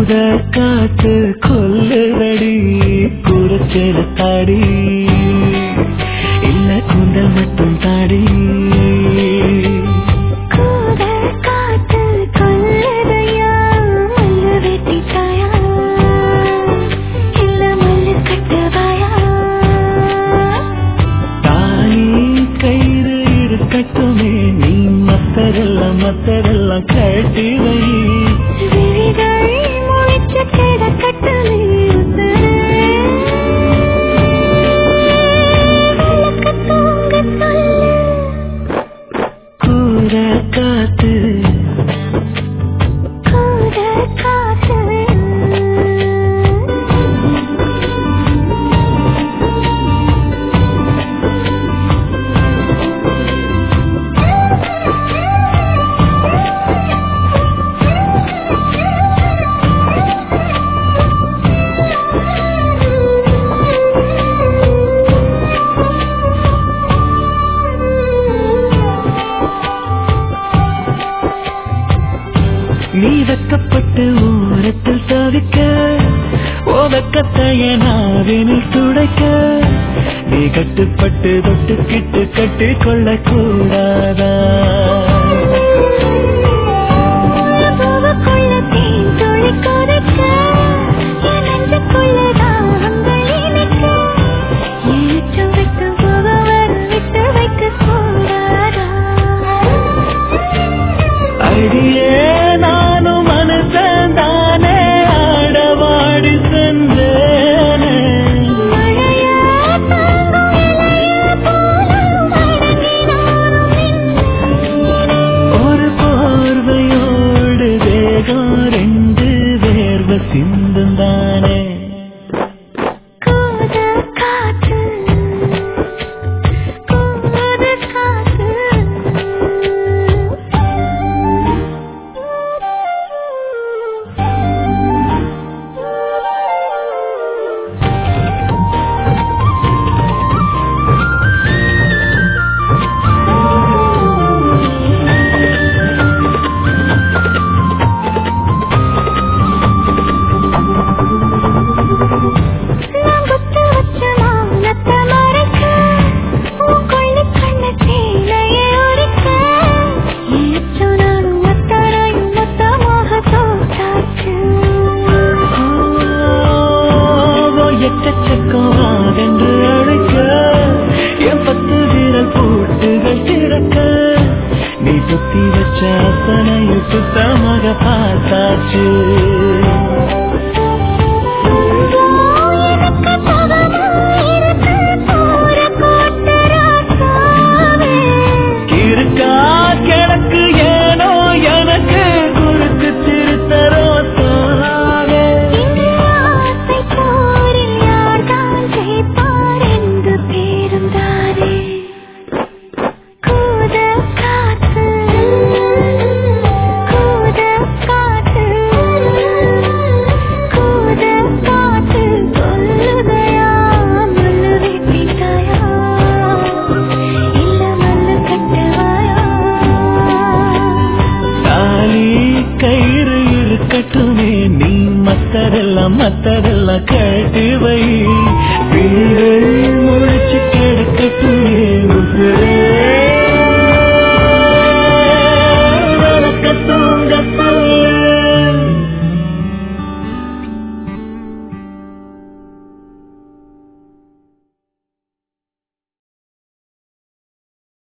கூத காத்து கொல்லுதடி கூடச்சேல தாடி இல்ல கூந்தல் மட்டும் தாடி கூட காத்து கொல்லுதையா மல்லு வெட்டிட்டாயா இல்ல மல்லு கட்டுவாயா தாலி கயிறு இருக்கட்டுமே நீ மத்ததெல்லாம் மத்ததெல்லாம் கட்டி வை விழிகள் முழிச்சு கிடக்கட்டுமே உசுரே. விளக்கு தூங்க சொல்லு கூற காத்து கூட காத்து நீ வெக்கப்பட்டு ஓரத்தில் தவிக்க ஓ வெக்கத்தைய நாவினில் துடைக்க நீ கட்டுப்பட்டு தொட்டுக்கிட்டு கட்டி கொள்ள கூடாதா பூவுக்குள்ள தேன் துளி கொதிக்க, என் நெஞ்சுக்குள்ள தாகங்கள் இனிக்க. ஏச்சம் விட்டு போக வர விட்டு வைக்கக் கூடாதா? அடியே நானும் மனுஷன் தானே ஆடவாடி சென்றேனே மழையா தாங்கும் இலைய போல மடங்கி நானும் நின்றேனே. ஒரு போர்வையோடு வேகம் ரெண்டு வேர்வை சிந்தும் தானே கூட காத்து கூட காத்து நான் குத்து வச்ச மௌனத்தை மறைக்க, உன் கொள்ளை கண்ண சேலையை உரிக்க. ஏச்சம் நானும் ஒத்தரையும் மொத்தமாக தோத்தாச்சு. எக்கச்சக்கம் என்று அழைக்க என் பத்து வீரல் பூட்டுகள் திறக்க நீ சுத்தி வச்ச அத்தனையும் சுத்தமாக பார்த்தாச்சு எனக்கு பகமா இருக்கு போற கோட்டை ராசாவே. இருக்கா கிழக்கு ஏனோ எனக்கு குறுக்கு திருத்தரோ தாவே இங்கு ஆசை போரில் யார்தான் ஜெயிப்பார் என்று பேரும் தானே. கூட காத்து, கூட காத்து, கூட காத்து கொல்லுதையா, மல்லு வெட்டிட்டாயா, இல்ல மல்லு கட்டுவாயா தாலி கயிறு இருக்கட்டுமே நீ மத்ததெல்லாம் மத்ததெல்லாம் கட்டி வை